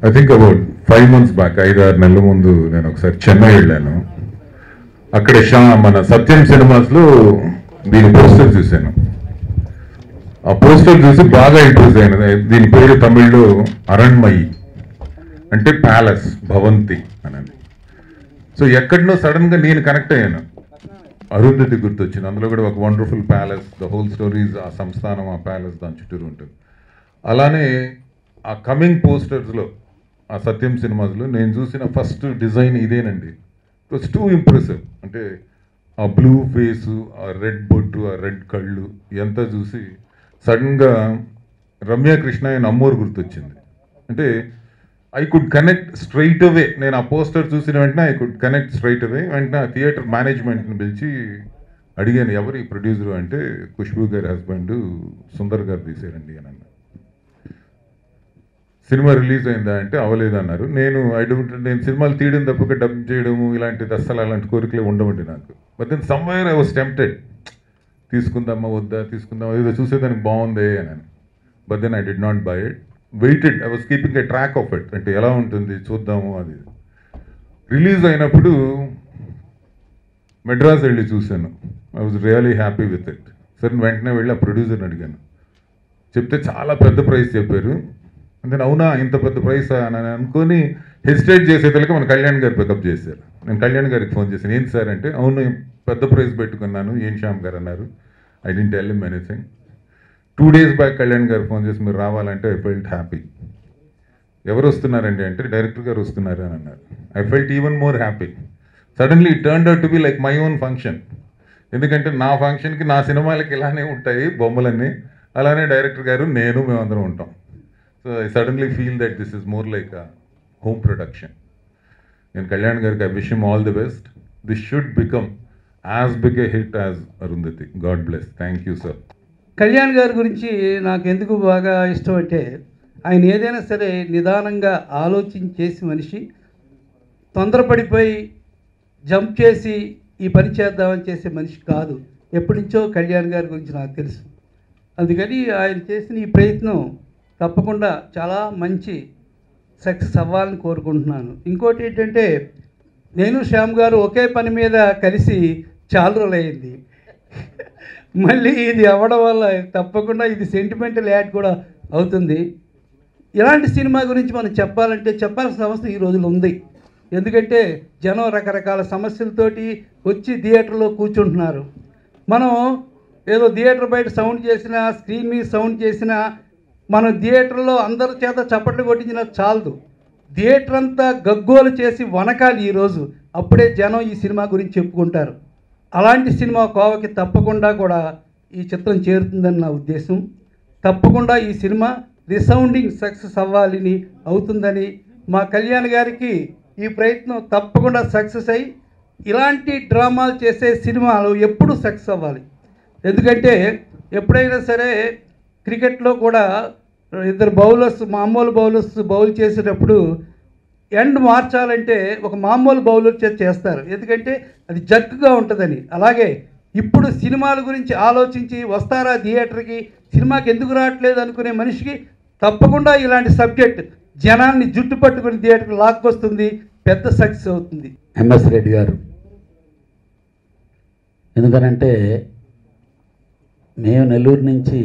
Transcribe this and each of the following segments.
I think about five months back ఐదు ఆరు నెలల ముందు నేను ఒకసారి చెన్నై వెళ్ళాను అక్కడ షా మన సత్యం సినిమాస్ లో దీని పోస్టర్ చూశాను ఆ పోస్టర్ చూసి బాగా ఇంప్రెస్ అయిన దీని పేరు తమిళ్లో అరణ్మయి అంటే ప్యాలెస్ భవంతి అని సో ఎక్కడనో సడన్ గా నేను కనెక్ట్ అయ్యాను అరుంధతి గుర్తొచ్చింది అందులో కూడా ఒక wonderful palace the whole stories ఆ సంస్థానం ఆ ప్యాలెస్ దాని చుట్టూరు ఉంటుంది అలానే ఆ కమింగ్ పోస్టర్స్లో ఆ సత్యం సినిమాస్లో నేను చూసిన ఫస్ట్ డిజైన్ ఇదేనండి ఇట్ వాస్ టూ ఇంప్రెసివ్ అంటే ఆ బ్లూ ఫేసు ఆ రెడ్ బొట్టు ఆ రెడ్ కళ్ళు ఎంత చూసి సడన్గా రమ్య కృష్ణ ఆయన అమ్మోరు గుర్తొచ్చింది అంటే I could connect straight away నేను ఆ పోస్టర్ చూసిన వెంటనే I could connect straight away వెంటనే ఆ థియేటర్ మేనేజ్మెంట్ని పిలిచి అడిగాను ఎవరు ఈ ప్రొడ్యూసర్ అంటే ఖుష్బూ గారి హస్బెండ్ సుందర్ గారు తీసారండి అని అన్నారు సినిమా రిలీజ్ అయిందా అంటే అవ్వలేదు అన్నారు నేను ఐ డోంట్ నేను సినిమాలు తీయడం తప్పక డబ్ చేయడము ఇలాంటిది అస్సలు అలాంటి కోరికలే ఉండవండి నాకు but then somewhere I was tempted తీసుకుందామా వద్దా తీసుకుందామా ఏదో చూసేదానికి బాగుంది అని but then I did not buy it waited I was keeping a track of it అంటే ఎలా ఉంటుంది చూద్దాము అది రిలీజ్ అయినప్పుడు మెడ్రాస్ వెళ్ళి చూశాను I was really happy with it సరే వెంటనే వెళ్ళి ఆ ప్రొడ్యూసర్ని అడిగాను చెప్తే చాలా పెద్ద ప్రైస్ చెప్పారు అంటే అవునా ఇంత పెద్ద ప్రైస్ అని అనుకొని హెసిటేట్ చేసేతలకి మన కళ్యాణ్ గారు పికప్ చేశారు నేను కళ్యాణ్ గారికి ఫోన్ చేశాను ఏంటి సార్ అంటే అవును పెద్ద ప్రైస్ పెట్టుకున్నాను ఏం శ్యామ్ గారు అన్నారు I didn't tell him anything two days back Kalyan garu phone చేసి మీరు రావాలంటే ఐ ఫెల్ట్ హ్యాపీ ఎవరు వస్తున్నారండి అంటే డైరెక్టర్ గారు వస్తున్నారు అని అన్నారు I felt even more happy suddenly turn out to be like my own function ఎందుకంటే నా ఫంక్షన్కి నా సినిమాలకి ఇలానే ఉంటాయి బొమ్మలన్నీ అలానే డైరెక్టర్ గారు నేను మేమందరం ఉంటాం so I suddenly feel that this is more like a home production నేను కళ్యాణ్ గారికి I wish him all the best this should become as big a hit as Arundhati god bless thank you sir Kalyan గారి గురించి నాకు ఎందుకు బాగా ఇష్టం అంటే ఆయన ఏదైనా సరే నిదానంగా ఆలోచించి చేసి మనిషి తొందరపడిపోయి జంప్ చేసి ఈ పని చేద్దామని చేసే మనిషి కాదు ఎప్పటి నుంచో కళ్యాణ్ గారి గురించి నాకు తెలుసు అందుకని ఆయన చేసిన ఈ ప్రయత్నం తప్పకుండా చాలా మంచి సక్సెస్ అవ్వాలని కోరుకుంటున్నాను ఇంకోటి ఏంటంటే నేను శ్యామ్ గారు ఒకే పని మీద కలిసి చాలా రోజులైంది మళ్ళీ ఇది అవ్వడం వల్ల తప్పకుండా ఇది సెంటిమెంటల్ యాడ్ కూడా అవుతుంది ఇలాంటి సినిమా గురించి మనం చెప్పాలంటే చెప్పాల్సిన అవసరం ఈ రోజులు ఉంది ఎందుకంటే జనం రకరకాల సమస్యలతోటి వచ్చి థియేటర్లో కూర్చుంటున్నారు మనం ఏదో థియేటర్ బయట సౌండ్ చేసినా స్క్రీన్ మీద సౌండ్ చేసినా మనం థియేటర్లో అందరి చేత చప్పట్లు కొట్టించిన చాలదు థియేటర్ అంతా గగ్గోలు చేసి వనకాలి ఈరోజు అప్పుడే జనం ఈ సినిమా గురించి చెప్పుకుంటారు అలాంటి సినిమా కోవకి తప్పకుండా కూడా ఈ చిత్రం చేరుతుందని నా ఉద్దేశం తప్పకుండా ఈ సినిమా రిసౌండింగ్ సక్సెస్ అవ్వాలని అవుతుందని మా కళ్యాణ్ గారికి ఈ ప్రయత్నం తప్పకుండా సక్సెస్ అయ్యి ఇలాంటి డ్రామాలు చేసే సినిమాలు ఎప్పుడు సక్సెస్ అవ్వాలి ఎందుకంటే ఎప్పుడైనా సరే క్రికెట్లో కూడా ఇద్దరు బౌలర్స్ మామూలు బౌలర్స్ బౌల్ చేసేటప్పుడు ఎండ్ మార్చాలంటే ఒక మామూలు బౌలర్ చేత చేస్తారు ఎందుకంటే అది జక్కుగా ఉంటుందని అలాగే ఇప్పుడు సినిమాల గురించి ఆలోచించి వస్తారా థియేటర్కి సినిమాకి ఎందుకు రావట్లేదు అనుకునే మనిషికి తప్పకుండా ఇలాంటి సబ్జెక్ట్ జనాన్ని జుట్టు పట్టుకుని థియేటర్కి లాక్కొస్తుంది పెద్ద సక్సెస్ అవుతుంది ఎంఎస్ రెడ్డి గారు ఎందుకనంటే మేము నెల్లూరు నుంచి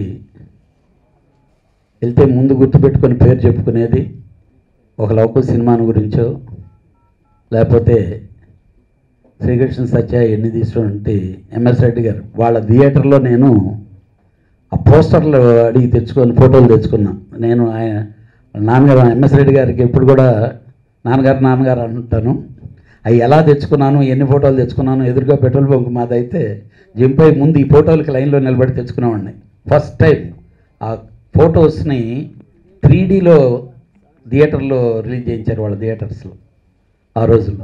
వెళ్తే ముందు గుర్తుపెట్టుకొని పేరు చెప్పుకునేది ఒక లౌక సినిమాను గురించో లేకపోతే శ్రీకృష్ణ సత్య ఎన్ని తీసుకుంటే ఎంఎస్ రెడ్డి గారు వాళ్ళ థియేటర్లో నేను ఆ పోస్టర్లు అడిగి తెచ్చుకొని ఫోటోలు తెచ్చుకున్నా నేను ఆయన నాన్నగారు ఎంఎస్ రెడ్డి గారికి ఎప్పుడు కూడా నాన్నగారు నాన్నగారు అంటాను అవి ఎలా తెచ్చుకున్నాను ఎన్ని ఫోటోలు తెచ్చుకున్నాను ఎదురుగా పెట్రోల్ బంక్ మాదైతే జింపై ముందు ఈ ఫోటోలకి లైన్లో నిలబడి తెచ్చుకునేవాడిని ఫస్ట్ టైం ఆ ఫొటోస్ని త్రీ డీలో థియేటర్లో రిలీజ్ చేయించారు వాళ్ళ థియేటర్స్లో ఆ రోజుల్లో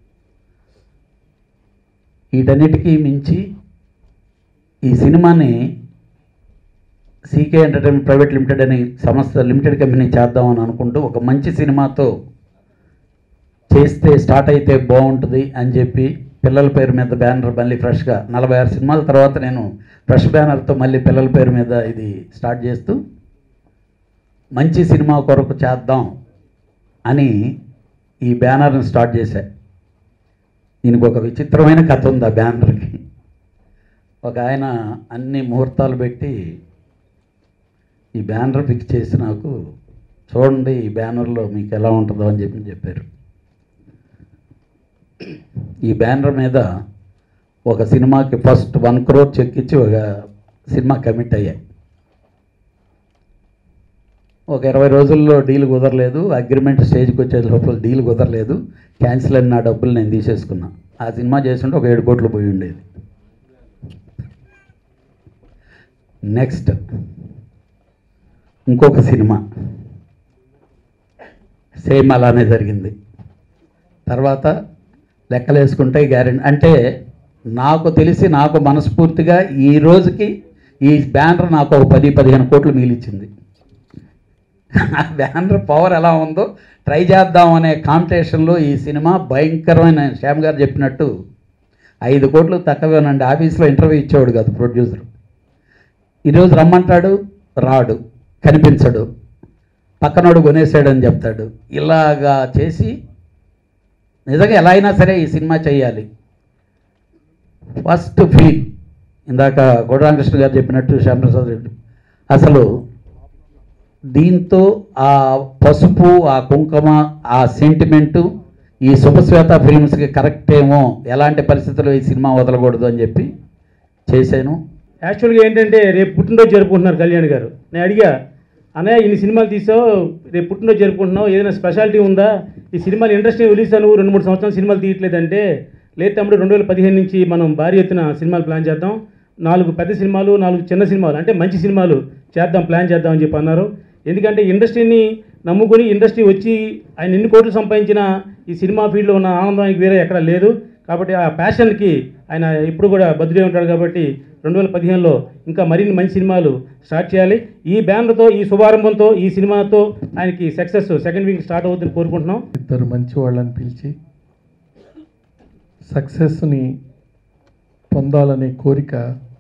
వీటన్నిటికీ మించి ఈ సినిమాని సీకే ఎంటర్టైన్మెంట్ ప్రైవేట్ లిమిటెడ్ అనే సంస్థ లిమిటెడ్ కంపెనీ చేద్దామని అనుకుంటూ ఒక మంచి సినిమాతో చేస్తే స్టార్ట్ అయితే బాగుంటుంది అని చెప్పి పిల్లల పేరు మీద బ్యానర్ మళ్ళీ ఫ్రెష్గా నలభై ఆరు సినిమాల తర్వాత నేను ఫ్రెష్ బ్యానర్తో మళ్ళీ పిల్లల పేరు మీద ఇది స్టార్ట్ చేస్తూ మంచి సినిమా కొరకు చేద్దాం అని ఈ బ్యానర్ని స్టార్ట్ చేశా దీనికి ఒక విచిత్రమైన కథ ఉంది ఆ బ్యానర్కి ఒక ఆయన అన్ని ముహూర్తాలు పెట్టి ఈ బ్యానర్ ఫిక్స్ చేసి నాకు చూడండి ఈ బ్యానర్లో మీకు ఎలా ఉంటుందో అని చెప్పి చెప్పారు ఈ బ్యానర్ మీద ఒక సినిమాకి ఫస్ట్ వన్ క్రోర్ చెక్ ఇచ్చి ఒక సినిమా కమిట్ అయ్యాయి ఒక ఇరవై రోజుల్లో డీల్ కుదరలేదు అగ్రిమెంట్ స్టేజ్కి వచ్చే లోపల డీల్ కుదరలేదు క్యాన్సిల్ అయిన నా డబ్బులు నేను తీసేసుకున్నా ఆ సినిమా చేస్తుంటే ఒక ఏడు కోట్లు పోయి ఉండేది నెక్స్ట్ ఇంకొక సినిమా సేమ్ అలానే జరిగింది తర్వాత లెక్కలు వేసుకుంటే గ్యారెంటీ అంటే నాకు తెలిసి నాకు మనస్ఫూర్తిగా ఈ రోజుకి ఈ బ్యానర్ నాకు ఒక పది పదిహేను కోట్లు మిగిలిచ్చింది ఆ బ్యానర్ పవర్ ఎలా ఉందో ట్రై చేద్దాం అనే కాంపిటీషన్లో ఈ సినిమా భయంకరమైన శ్యామ్ గారు చెప్పినట్టు ఐదు కోట్లు తక్కువేనండి ఆఫీస్లో ఇంటర్వ్యూ ఇచ్చేవాడు కాదు ప్రొడ్యూసర్ ఈరోజు రమ్మంటాడు రాడు కనిపించడు పక్కనోడు కొనేసాడని చెప్తాడు ఇలాగా చేసి నిజంగా ఎలా అయినా సరే ఈ సినిమా చేయాలి ఫస్ట్ ఫీల్ ఇందాక గోడరామకృష్ణ గారు చెప్పినట్టు శ్యామప్రసాద్ రెడ్డి అసలు దీంతో ఆ పసుపు ఆ కుంకుమ ఆ సెంటిమెంటు ఈ శుభశ్వేత ఫిల్మ్స్కి కరెక్ట్ ఏమో ఎలాంటి పరిస్థితుల్లో ఈ సినిమా వదలకూడదు అని చెప్పి చేశాను యాక్చువల్గా ఏంటంటే రేపు పుట్టినరోజు జరుపుకుంటున్నారు కళ్యాణ్ గారు నేను అడిగా అన్నయ్య ఇన్ని సినిమాలు తీసావు రేపు పుట్టినరోజు జరుపుకుంటున్నావు ఏదైనా స్పెషాలిటీ ఉందా ఈ సినిమాలు ఇండస్ట్రీ వదిలేసాను రెండు మూడు సంవత్సరాలు సినిమాలు తీయట్లేదంటే లేదు తమ్ముడు రెండు వేల పదిహేను నుంచి మనం భారీ ఎత్తున సినిమాలు ప్లాన్ చేద్దాం నాలుగు పెద్ద సినిమాలు నాలుగు చిన్న సినిమాలు అంటే మంచి సినిమాలు చేద్దాం ప్లాన్ చేద్దాం అని చెప్పి అన్నారు ఎందుకంటే ఇండస్ట్రీని నమ్ముకొని ఇండస్ట్రీ వచ్చి ఆయన ఎన్ని కోట్లు సంపాదించిన ఈ సినిమా ఫీల్డ్లో ఉన్న ఆనందం ఆయనకి వేరే ఎక్కడ లేదు కాబట్టి ఆ ప్యాషన్కి ఆయన ఇప్పుడు కూడా బద్దుడే ఉంటాడు కాబట్టి రెండు వేల పదిహేనులో ఇంకా మరిన్ని మంచి సినిమాలు స్టార్ట్ చేయాలి ఈ బ్యానర్తో ఈ శుభారంభంతో ఈ సినిమాతో ఆయనకి సక్సెస్ సెకండ్ వీక్ స్టార్ట్ అవుతుందని కోరుకుంటున్నాం ఇద్దరు మంచి వాళ్ళని పిలిచి సక్సెస్ని పొందాలనే కోరిక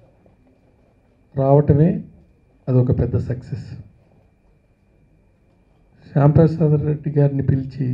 రావటమే అదొక పెద్ద సక్సెస్ శ్యాంప్రసాద్ రెడ్డి గారిని పిలిచి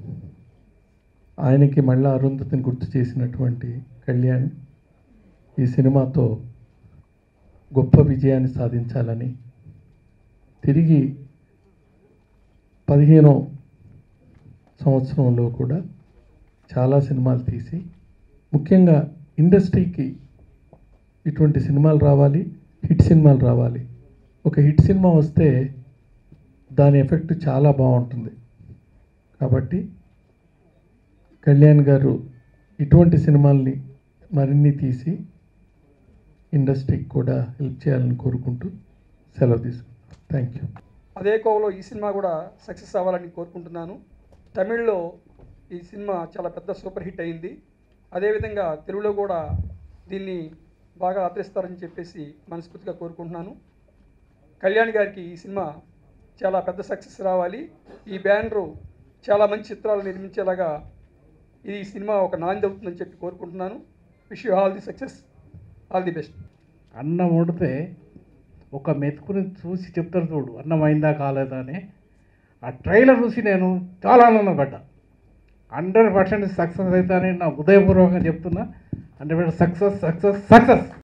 ఆయనకి మళ్ళా అరుంధతిని గుర్తు చేసినటువంటి కళ్యాణ్ ఈ సినిమాతో గొప్ప విజయాన్ని సాధించాలని తిరిగి పదిహేనో సంవత్సరంలో కూడా చాలా సినిమాలు తీసి ముఖ్యంగా ఇండస్ట్రీకి ఇటువంటి సినిమాలు రావాలి హిట్ సినిమాలు రావాలి ఒక హిట్ సినిమా వస్తే దాని ఎఫెక్ట్ చాలా బాగుంటుంది కాబట్టి కళ్యాణ్ గారు ఇటువంటి సినిమాల్ని మరిన్ని తీసి ఇండస్ట్రీకి కూడా హెల్ప్ చేయాలని కోరుకుంటూ సెలవు తీసుకుంటాం థ్యాంక్ యూ అదే కోవలో ఈ సినిమా కూడా సక్సెస్ అవ్వాలని కోరుకుంటున్నాను తమిళ్లో ఈ సినిమా చాలా పెద్ద సూపర్ హిట్ అయింది అదేవిధంగా తెలుగులో కూడా దీన్ని బాగా ఆదరిస్తారని చెప్పేసి మనస్ఫూర్తిగా కోరుకుంటున్నాను కళ్యాణ్ గారికి ఈ సినిమా చాలా పెద్ద సక్సెస్ రావాలి ఈ బ్యానరు చాలా మంచి చిత్రాలు నిర్మించేలాగా ఈ సినిమా ఒక నాంది అవుతుందని చెప్పి కోరుకుంటున్నాను wish you all the success all the best అన్నం వండితే ఒక మెతుకుని చూసి చెప్తారు చూడు అన్నం అయిందా కాలేదా అని ఆ ట్రైలర్ చూసి నేను చాలా ఆనందపడ్డా హండ్రెడ్ పర్సెంట్ సక్సెస్ అవుతానని నా ఉదయపూర్వకంగా చెప్తున్నా hundred percent success success success